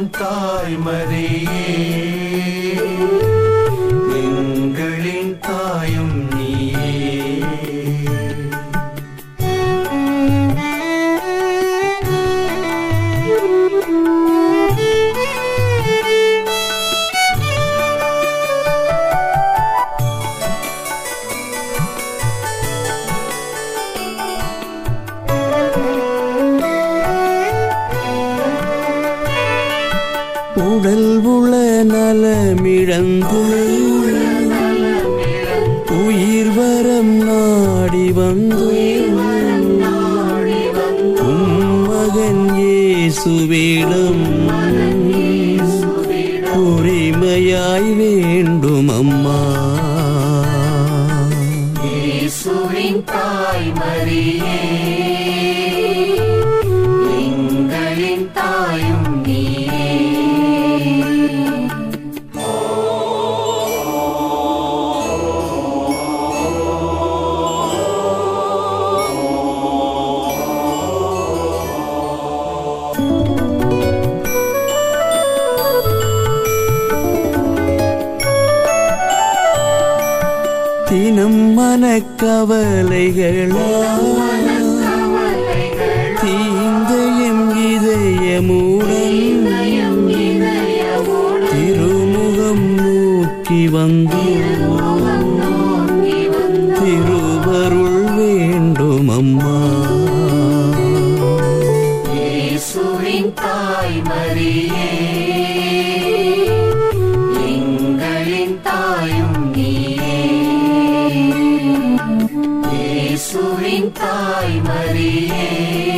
இயேசுவின் தாய்மரியே எங்களின் தாயும் நீயே உடல் உள நலமிழந்து உயிர் வரம் நாடி வந்து உம் மகன் இயேசுவிடம் உரிமையாய் வேண்டும் அம்மா இயேசுவின் தாய்மரியே எங்களின் தாயும் நீயே தினம் மனக்கவலைகளா தீங்கையும் இதயமுடன் திருமுகம் நோக்கி வந்து திருவருள் வேண்டும் அம்மா இயேசுவின் தாய்மரியே எங்களின் தாயும் நீயே இயேசுவின் தாய்மரியே